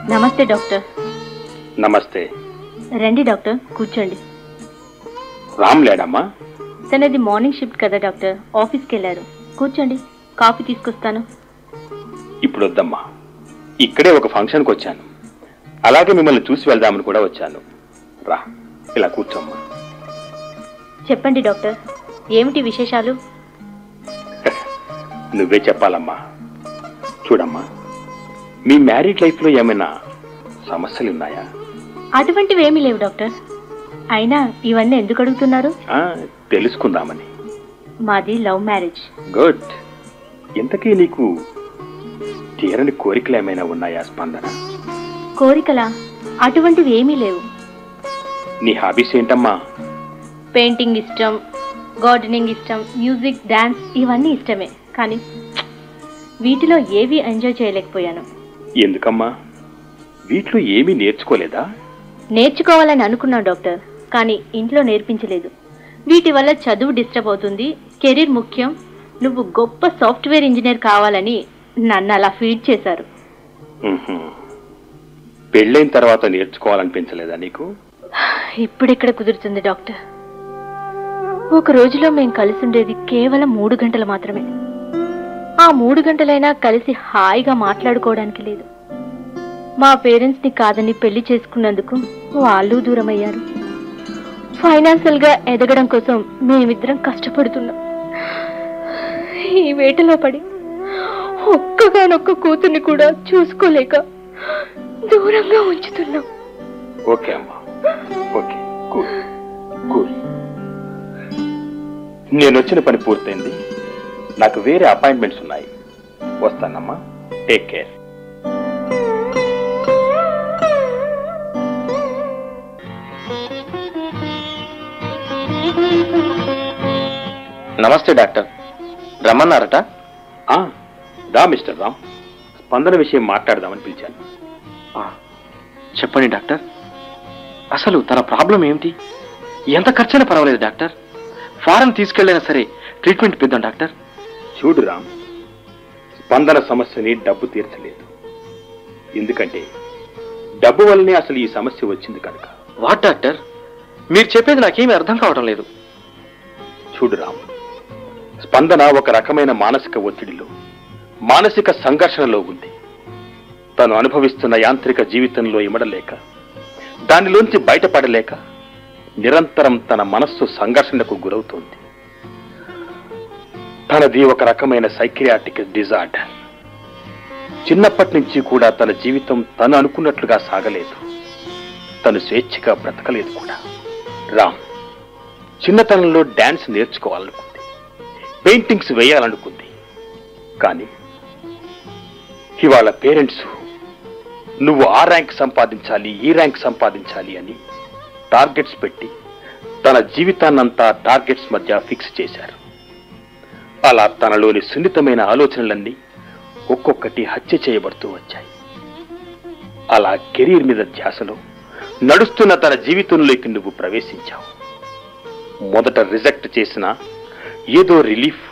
నమస్తే డాక్టర్ నమస్తే రండి డాక్టర్ కూర్చోండి రామ్ లేడమ్మా తనది మార్నింగ్ షిఫ్ట్ కదా డాక్టర్ ఆఫీస్కి వెళ్ళారు కూర్చోండి కాఫీ తీసుకొస్తాను ఇప్పుడు వద్దమ్మా ఇక్కడే ఒక ఫంక్షన్కి వచ్చాను అలాగే మిమ్మల్ని చూసి వెళ్దామని కూడా వచ్చాను రా ఇలా కూర్చోమ్మా చెప్పండి డాక్టర్ ఏమిటి విశేషాలు నువ్వే చెప్పాలమ్మా చూడమ్మా మీ మ్యారీడ్ లైఫ్లో ఏమైనా సమస్యలు ఉన్నాయా అటువంటివి ఏమీ లేవు డాక్టర్ అయినా ఇవన్నీ ఎందుకు అడుగుతున్నారు ఆ, తెలుసుకుందామని మాది లవ్ మ్యారేజ్ గుడ్ ఇంతకీ నీకు తీరని కోరికలు ఏమైనా ఉన్నాయా స్పందన కోరికలా అటువంటివి ఏమీ లేవు నీ హాబీస్ ఏంటమ్మా పెయింటింగ్ ఇష్టం గార్డెనింగ్ ఇష్టం మ్యూజిక్ డాన్స్ ఇవన్నీ ఇష్టమే కానీ వీటిలో ఏవి ఎంజాయ్ చేయలేకపోయాను ఎందుకమ్మా వీటిలో ఏమీ నేర్చుకోలేదా నేర్చుకోవాలని అనుకున్నాను డాక్టర్ కానీ ఇంట్లో నేర్పించలేదు వీటి వల్ల చదువు డిస్టర్బ్ అవుతుంది కెరీర్ ముఖ్యం నువ్వు గొప్ప సాఫ్ట్వేర్ ఇంజనీర్ కావాలని నన్ను అలా ఫీడ్ చేశారు ఉహుం. పెళ్ళైన తర్వాత నేర్చుకోవాలనిపించలేదా నీకు ఇప్పుడెక్కడ కుదురుతుంది డాక్టర్ ఒక రోజులో మేము కలిసి ఉండేది కేవలం మూడు గంటలు మాత్రమే ఆ మూడు గంటలైనా కలిసి హాయిగా మాట్లాడుకోవడానికి లేదు మా పేరెంట్స్ ని కాదని పెళ్లి చేసుకున్నందుకు వాళ్ళు దూరం అయ్యారు ఫైనాన్షియల్ గా ఎదగడం కోసం మేమిద్దరం కష్టపడుతున్నాం ఈ వేటలో పడి ఒక్కగానొక్క కూతుర్ని కూడా చూసుకోలేక దూరంగా ఉంచుతున్నాం ఓకే అమ్మా ఓకే కూల్ కూల్ నేను వచ్చిన పని పూర్తయింది నాకు వేరే అపాయింట్మెంట్స్ ఉన్నాయి వస్తానమ్మా టేక్ కేర్ నమస్తే డాక్టర్ రమ్మన్నారట ఆ, రా మిస్టర్ రామ్ స్పందన విషయం మాట్లాడదామని పిలిచాను ఆ, చెప్పండి డాక్టర్ అసలు తన ప్రాబ్లం ఏమిటి ఎంత ఖర్చైనా పర్వాలేదు డాక్టర్ ఫారెన్ తీసుకెళ్ళైనా సరే ట్రీట్మెంట్ పిద్దాం డాక్టర్ చూడు రామ్ స్పందన సమస్యని డబ్బు తీర్చలేదు ఎందుకంటే డబ్బు వల్లనే అసలు ఈ సమస్య వచ్చింది కనుక వాట్ డాక్టర్ మీరు చెప్పేది నాకేమీ అర్థం కావడం లేదు చూడు రామ్ స్పందన ఒక రకమైన మానసిక ఒత్తిడిలో మానసిక సంఘర్షణలో ఉంది తను అనుభవిస్తున్న యాంత్రిక జీవితంలో ఇమడలేక దానిలోంచి బయటపడలేక నిరంతరం తన మనస్సు సంఘర్షణకు గురవుతోంది తనది ఒక రకమైన సైకియాటిక్ డిజార్డర్ చిన్నప్పటి నుంచి కూడా తన జీవితం తను అనుకున్నట్లుగా సాగలేదు తను స్వేచ్ఛగా బ్రతకలేదు కూడా రామ్ చిన్నతనంలో డాన్స్ నేర్చుకోవాలనుకుంది పెయింటింగ్స్ వేయాలనుకుంది కానీ ఇవాళ పేరెంట్స్ నువ్వు ఆ ర్యాంక్ సంపాదించాలి ఈ ర్యాంక్ సంపాదించాలి అని టార్గెట్స్ పెట్టి తన జీవితాన్నంతా టార్గెట్స్ మధ్య ఫిక్స్ చేశారు అలా తనలోని సున్నితమైన ఆలోచనలన్నీ ఒక్కొక్కటి హత్య చేయబడుతూ వచ్చాయి అలా కెరీర్ మీద ధ్యాసలో నడుస్తున్న తన జీవితంలోకి నువ్వు ప్రవేశించావు మొదట రిజెక్ట్ చేసిన ఏదో రిలీఫ్